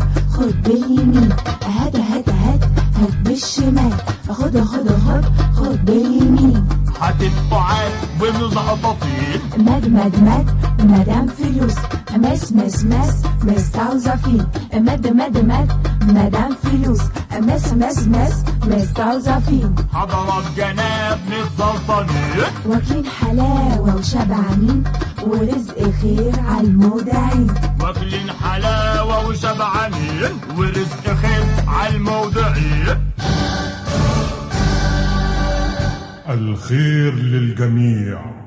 خد باليمين هات هات هات هات بالشمال خد خد خد خد باليمين هتدفعات ومزقططين مد مد مد مدام فلوس مس مس مس مستوظفين مد مد مد مدام فلوس مس مس مس مستوظفين حضرات جناب متزلطنين واكلين حلاوة وشبعانين ورزق خير عالمودعين واكلين حلاوة وشبعانين ورزق خير عالموضعين الخير للجميع